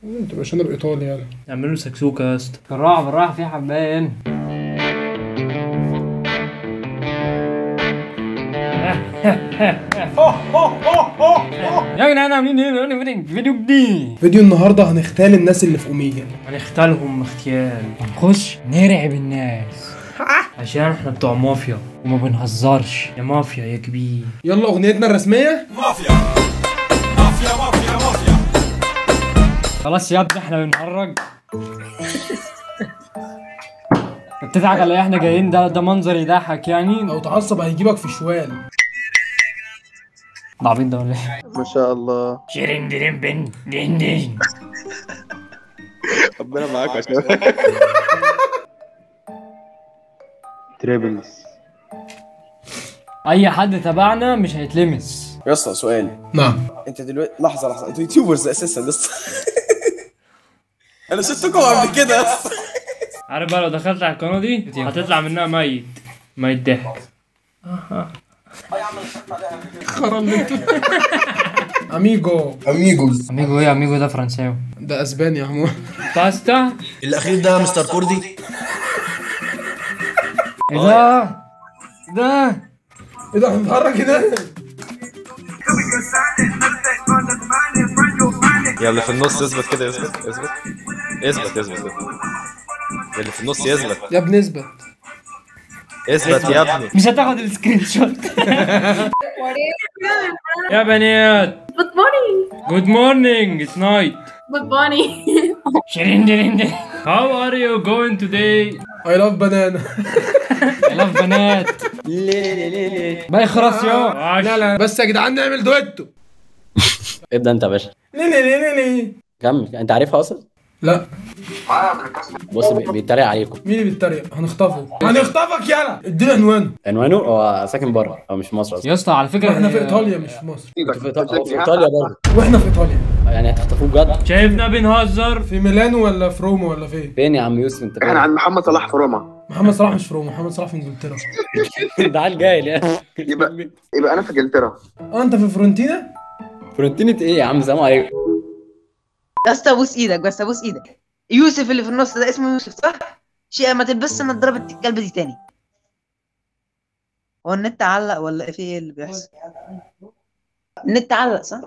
انت مش انا بايطالي يعني اعملوا سكسوكه يا اسطى بالراحه بالراحه في حبايه يا جدعان عاملين ايه فيديو جديد فيديو النهارده هنختال الناس اللي في اوميجا هنختالهم اغتيال هنخش نرعب الناس عشان احنا بتوع مافيا وما بنهزرش يا مافيا يا كبير يلا اغنيتنا الرسميه خلاص يا ابني احنا بنهرج بتضحك على إيه؟ احنا جايين ده ده منظر يضحك يعني لو تعصب هيجيبك في شوال ده عبيط ده ولا ايه؟ ما شاء الله شيرين دين بن دين دين ربنا معاك يا شباب تريبلز اي حد تبعنا مش هيتلمس يا اسطى سؤال نعم انت دلوقتي لحظه لحظه انتوا يوتيوبرز اساسا لسه انا شفتكم قبل كده يا اسطى عارف بقى لو دخلت على القناه دي هتطلع منها ميت ميت ضحك اميجو اميجوز اميجو ايه اميجو ده فرنساوي ده اسباني يا عمو باستا الاخير ده مستر كوردي ايه ده؟ ده ايه ده هنتحرك كده يلا في النص اثبت كده اثبت اثبت اثبت اثبت اثبت اللي في النص يثبت يا ابني اثبت اثبت يا ابني مش هتاخد السكرين شوت يا بنات Good morning. جود مورنينج اتس نايت Good morning. شيرين دين دين هاو ار يو جوينج توداي اي لاف بنانا الاف بنات باقي خلاص يا لا لا بس يا جدعان نعمل دويتو ابدا انت يا باشا ليه ليه ليه ليه ليه كمل انت عارفها اصلا لا بص بي- بيتريق عليكم مين اللي بيتريق هنخطفه هنخطفك يلا اديني عنوانه عنوانه هو ساكن بره هو مش في مصر اصلا يا اسطى على فكره احنا في هي- ايطاليا مش في مصر انتوا في إيطاليا- هو في ايطاليا برضه واحنا في ايطاليا يعني هتخطفوه بجد شايفنا بنهزر في ميلانو ولا في روما ولا فين فين يا عم يوسف انت احنا عند محمد صلاح في روما محمد صلاح مش في روما محمد صلاح في انجلترا فين ده عيل جاهل يعني يبقى يبقى انا في انجلترا اه انت في فرونتينا فرونتينة ايه يا عم سلام عليكم يا اسطى ابوس ايدك بس ابوس ايدك يوسف اللي في النص ده اسمه يوسف صح؟ شيء ما تلبسش نضاره الكلب دي تاني هو النت علق ولا في ايه اللي بيحصل؟ النت علق صح؟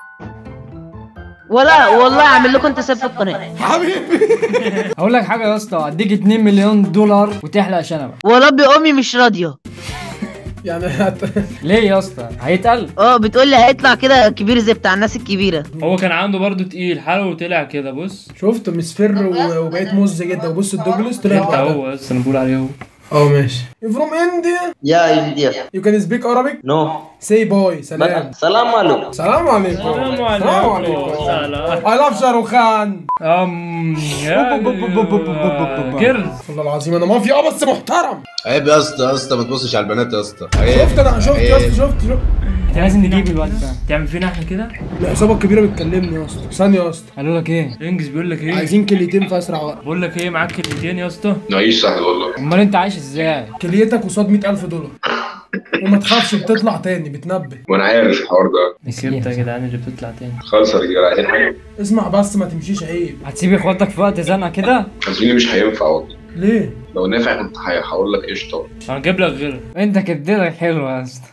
ولا والله اعمل لكم انت سب في القناه هقول لك حاجه يا اسطى اديك 2 مليون دولار وتحلق شنبك وربي امي مش راضيه يعني هت... ليه يا اسطى هيتقل اه بتقول لي هيطلع كده كبير زي بتاع الناس الكبيره هو كان عنده برضو تقيل حاله وطلع كده بص شفت مصفر و- وبقيت مز جدا وبص الدوجلس طلع انت واحدة. هو بس انا بقول عليه هو اه ماشي فروم انديا يا انديا يو كان سبيك Arabic نو سي باي سلام سلام عليكم سلام عليكم السلام عليكم سلام اي لاف شاروخ خان ام يا كرز والله العظيم انا مافيا اه بس محترم عيب يا اسطى يا اسطى ما تبصش على البنات يا اسطى عيب شفت انا شفت يا اسطى شفت شفت انت لازم نجيب الواد ده تعمل فينا احنا كده العصابه الكبيره بتكلمني يا اسطى ثانيه يا اسطى قالوا لك ايه انجز بيقول لك ايه عايزين كليتين في اسرع وقت بقول لك ايه معاك كلمتين يا اسطى نعيش سهل والله امال انت عايش ازاي كليتك قصاد 100000 دولار وما تخافش بتطلع تاني بتنبه وانا عارف الحوار ده نسيت يا جدعان اللي بتطلع تاني خالص يا رجاله عايزين حاجه اسمع بس ما تمشيش عيب هتسيب اخواتك في وقت زنقه كده حاسبيني مش هينفع والله ليه لو نافع كنت هي- هقول لك قشطه هنجيب لك غيرها انت كبدتك حلوه يا اسطى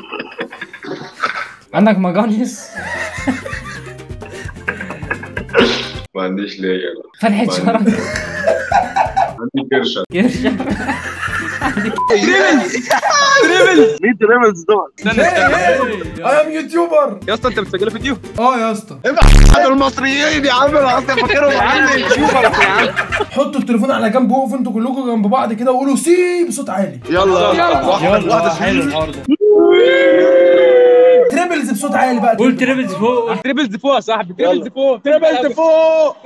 عندك مجانيس ما عنديش ليه يلا فتحة شرف عندي كرشه كرشه مين تريبلز دول اي ام يوتيوبر يا اسطى انت بتسجل فيديو اه يا اسطى دول المصريين يا عم انا اصلا فاكرهم يا عم يوتيوبرز يا عم حطوا التليفون على جنب وقفوا انتوا كلكم جنب بعض كده وقولوا سي بصوت عالي يلا يلا حلو الحوار ده تريبلز بصوت عالي بقى قول تريبلز فوق تريبلز فوق يا صاحبي تريبلز فوق تريبلز فوق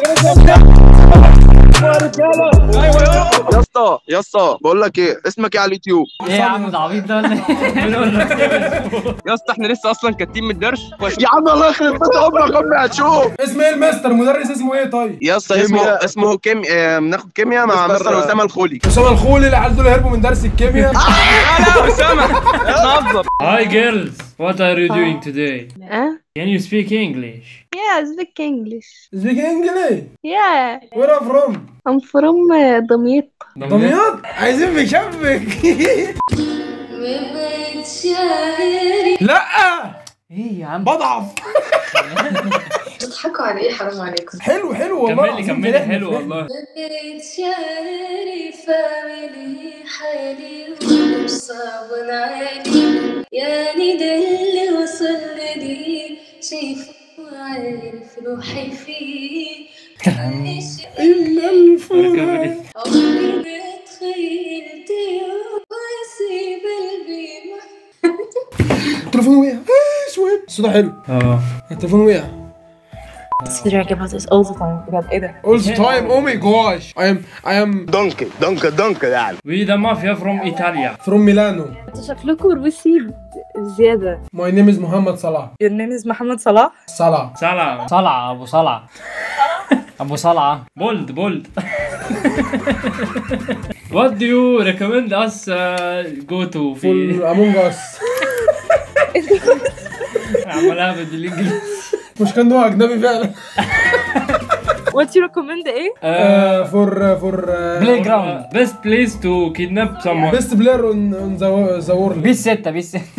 يا اسطى يا اسطى بقول لك ايه اسمك ايه على اليوتيوب ايه يا عم ده عبيط ده ولا ايه بنقول لك يا اسطى احنا لسه اصلا كاتين من الدرس يا عم الله يخرب بيت امك امي هتشوف اسم ايه المستر مدرس اسمه ايه طيب يا اسطى اسمه اسمه كيم آه، بناخد كيمياء مع مستر اسامه الخولي اسامه الخولي العيال دول هربوا من درس الكيمياء لا لا اسامه نهزر Hi girls what are you doing today اه Can you speak English? Yeah, I speak English. Speak English. Yeah, Where are from? I'm from uh, دمياط. دمياط عايزين مشبك لا ايه يا عم بضعف بتضحكوا على ايه حرام عليكم حلو حلو والله كملي العظيم كملي فرحنا، حلو فرحنا. والله بقيت شايفة لي حالي وصعب علي يعني ده اللي وصل لي شايف وعارف روحي فيه إلا الفرق كملي عمري ما تخيلت يوم واسيب قلبي التليفون وقع ايش وين صوته حلو اه التليفون وقع Consider I about this all the time بجد ايه ده all the time oh my gosh I am I am دونكي دونكي دونكي يعني We the mafia from Italia from Milano انتوا شكلكم روسي زيادة. my name is محمد صلاح Your name is محمد صلاح صلاح سلام صلعة ابو صلعة ابو صلعة بولد بولد What do you recommend us uh, go to for في among us عملها بالانجليزي مش كان نوع اجنبي فعلا What you recommend ايه؟ uh, for uh, for uh, بلاي جراوند best place to kidnap someone best player on on the the world بيس ستة بيس ستة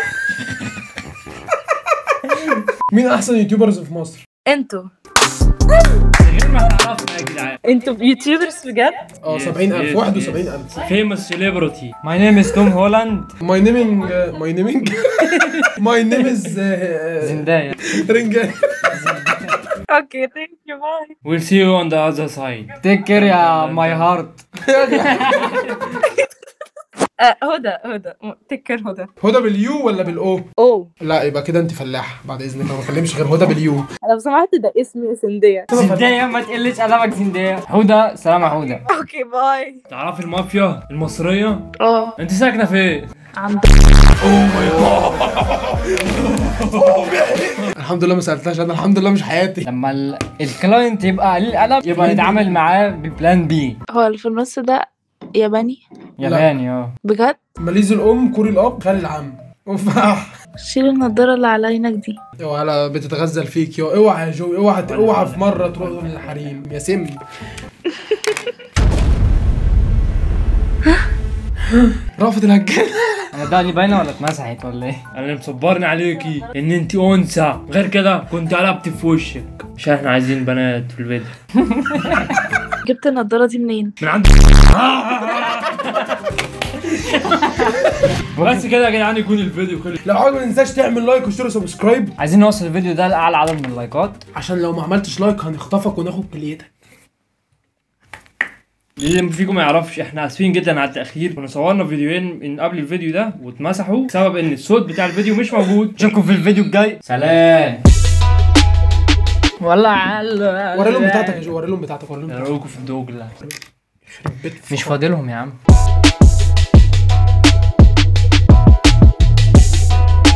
مين احسن يوتيوبرز في مصر انتوا غير ما تعرفنا يا جدعان انتوا يوتيوبرز بجد؟ اه Yes, 70000 yes, 71000 famous celebrity ماي نيم از توم هولاند my naming uh, my naming my name is uh, زندايا رنجان اوكي ثانك يو باي we'll see you on the other side تيك كير يا ماي هارت هدى هدى تكر هدى هدى باليو ولا بالاو؟ اوه لا يبقى كده انت فلاح بعد اذنك ما بكلمش غير هدى باليو لو سمحت ده اسمي سندية زندايا ما تقلش ادبك زندايا حودة سلام يا حودة اوكي باي تعرفي المافيا المصرية اه انت ساكنة فين؟ عند الحمد لله ما سالتهاش انا الحمد لله مش حياتي لما ال- الكلاينت يبقى قليل ادب يبقى نتعامل معاه ببلان بي هو اللي في النص ده ياباني ياباني اه بجد ماليزي الام كوري الاب خالي العم وفاح شيل النضارة اللي على عينك دي اوعى لا بتتغزل فيك يا اوعى يا جو اوعى اوعى في مره تروح تقول للحريم يا سم رافض الهجان انا ده اللي باينه ولا اتمسحت ولا ايه؟ انا اللي مصبرني عليكي ان انت انثى غير كده كنت قلبت في وشك عشان احنا عايزين بنات في الفيديو جبت النضارة دي منين؟ من عند بس كده يا جدعان يكون الفيديو خلص لو عاوز ما تنساش تعمل لايك واشترك سبسكرايب عايزين نوصل الفيديو ده لاعلى عدد من اللايكات عشان لو ما عملتش لايك هنخطفك وناخد كليتك اللي فيكم ما يعرفش احنا اسفين جدا على التاخير كنا صورنا فيديوهين من قبل الفيديو ده واتمسحوا بسبب ان الصوت بتاع الفيديو مش موجود اشوفكم في الفيديو الجاي سلام والله عال وري لهم بتاعتك يا جو وري لهم بتاعتك وري لهم بتاعتك اراكم في الدوجلا مش فاضلهم يا عم